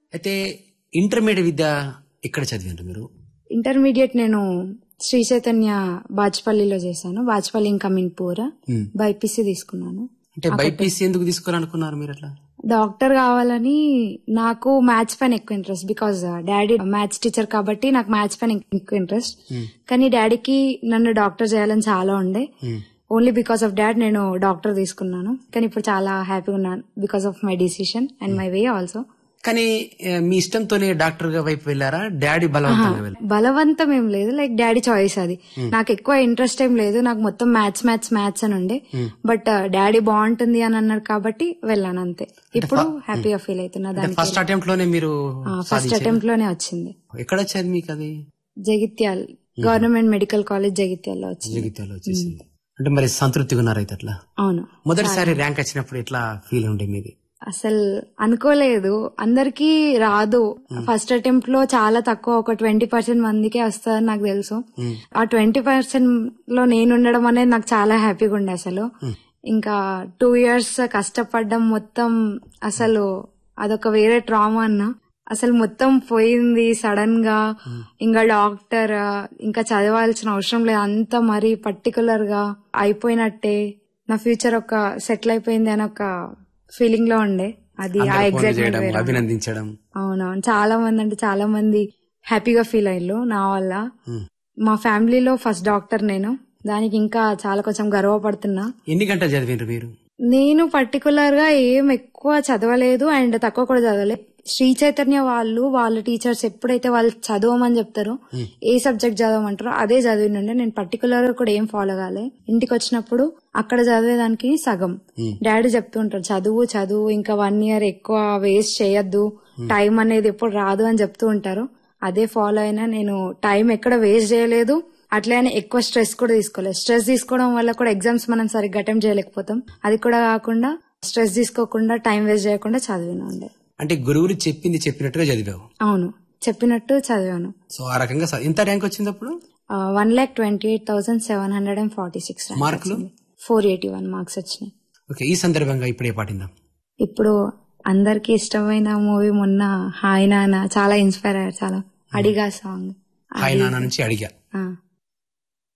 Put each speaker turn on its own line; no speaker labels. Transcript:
అయితే ఇంటర్మీడియట్ విద్య ఎక్కడ చదివారు మీరు
ఇంటర్మీడియట్ నేను శ్రీ చైతన్య బాచ్పల్లిలో చేశాను బాచ్పల్లి ఇంకా మిన్పూర్
Hmm.
బైపీసీ తీసుకున్నాను
అంటే బైపీసీ ఎందుకు తీసుకోవాలనుకున్నారు మీరు అట్లా
డాక్టర్ కావాలని నాకు మ్యాథ్స్ పైన ఎక్కువ interest because daddy maths teacher కాబట్టి నాకు మ్యాథ్స్ పైన ఎక్కువ ఇంట్రెస్ట్ కానీ డాడీకి నన్ను డాక్టర్ చేయాలని చాలా ఉండే ఓన్లీ బికాస్ ఆఫ్ డాడ్ నేను డాక్టర్ తీసుకున్నాను కానీ ఇప్పుడు చాలా హ్యాపీగా ఉన్నాను because of my decision and my way also
కానీ ఏ, మీ ఇష్టంతోనే డాక్టర్ గా వైపు వెళ్ళారా డాడీ బలవంతంగా వెళ్ళారు
బలవంతం ఏం లేదు లైక్ డాడీ చాయిస్ అది నాకు ఎక్కువ ఇంట్రెస్ట్ ఏం లేదు నాకు మొత్తం మ్యాథ్స్ మ్యాథ్స్ మ్యాథ్స్ అని ఉండే బట్ డాడీ బాగుంటుంది అని అన్నారు కాబట్టి వెళ్ళాను అంతే ఇప్పుడు హ్యాపీగా ఫీల్ అవుతున్నా దానికి
ఫస్ట్ అటెంప్ట్ లోనే మీరు
ఫస్ట్ అటెంప్ట్ లోనే వచ్చింది
ఎక్కడ వచ్చేది మీకు అది
జగిత్యాల్ గవర్నమెంట్ మెడికల్ కాలేజ్ జగిత్యాల్లో వచ్చింది
జగిత్యాలో వచ్చేసింది అంటే మరి సంతృప్తిగా ఉన్నారు అయితే అట్లా
అవును
మొదటిసారి ర్యాంక్ వచ్చినప్పుడు ఎట్లా ఫీల్ ఉండే మీది
అసలు అనుకోలేదు అందరికి రాదు ఫస్ట్ అటెంప్ట్ లో చాలా తక్కువ ఒక ట్వంటీ పర్సెంట్ మందికే వస్తుందని నాకు తెలుసు ఆ ట్వంటీ పర్సెంట్ లో నేను ఉండడం అనేది నాకు చాలా హ్యాపీగా ఉండే అసలు ఇంకా టూ ఇయర్స్ కష్టపడ్డం మొత్తం అసలు అదొక వేరే ట్రామా అన్న అసలు మొత్తం పోయింది సడన్ గా ఇంకా డాక్టర్ ఇంకా చదవాల్సిన అవసరం లేదు అంత మరి పర్టికులర్ గా అయిపోయినట్టే నా ఫ్యూచర్ ఒక సెటిల్ అయిపోయింది అని ఒక ఫీలింగ్ లో ఉండే అది ఆ
అందరూ ఫోన్లు చేయడం
ఎగ్జైట్మెంట్
అభినందించడం
అవునవును చాలా మంది అంటే చాలా మంది హ్యాపీగా ఫీల్ అయ్యారు నా వల్ల మా ఫ్యామిలీలో ఫస్ట్ డాక్టర్ నేను దానికి ఇంకా చాలా కొంచెం గర్వపడుతున్నా
ఎన్ని గంటలు చదివిండ్రు మీరు
నేను పర్టికులర్ గా ఏం ఎక్కువ చదవలేదు అండ్ తక్కువ కూడా చదవలేదు శ్రీ చైతన్య వాళ్ళు వాళ్ళ టీచర్స్ ఎప్పుడైతే వాళ్ళు చదవమని చెప్తారో ఏ సబ్జెక్ట్ చదవమంటారో అదే చదివినుండే నేను పర్టికులర్ గా కూడా ఏం ఫాలో కాలే ఇంటికి వచ్చినప్పుడు అక్కడ చదివేదానికి సగం డాడీ చెప్తూ ఉంటారు చదువు చదువు ఇంకా వన్ ఇయర్ ఎక్కువ వేస్ట్ చేయొద్దు టైం అనేది ఎప్పుడు రాదు అని చెప్తూ ఉంటారు అదే ఫాలో అయినా నేను టైం ఎక్కడ వేస్ట్ చేయలేదు అట్లనే ఎక్కువ స్ట్రెస్ కూడా తీసుకోలేదు స్ట్రెస్ తీసుకోవడం వల్ల కూడా ఎగ్జామ్స్ మనం సరిగ్గా అటెంప్ట్ చేయలేకపోతాం అది కూడా కాకుండా స్ట్రెస్ తీసుకోకుండా టైం వేస్ట్ చేయకుండా చదివిన ఉండే
అంటే గురువులు చెప్పింది చెప్పినట్టుగా చదివావు
అవును చెప్పినట్టు చదివాను
సో ఆ రకంగా చ- ఎంత ర్యాంక్ వచ్చింది అప్పుడు
one lakh twenty eight thousand seven hundred and forty six
మార్కులు
ఫోర్ ఎయిటీ వన్ మార్క్స్ వచ్చినాయి
ఓకే ఈ సందర్భంగా ఇప్పుడే పాటిందాం
ఇప్పుడు అందరికి ఇష్టమైన మూవీ మొన్న హాయ్ నాన్న చాలా ఇన్స్పైర్ అయ్యారు చాలా అడిగా సాంగ్
హాయ్ నాన్న నుంచి అడిగా
ఆ.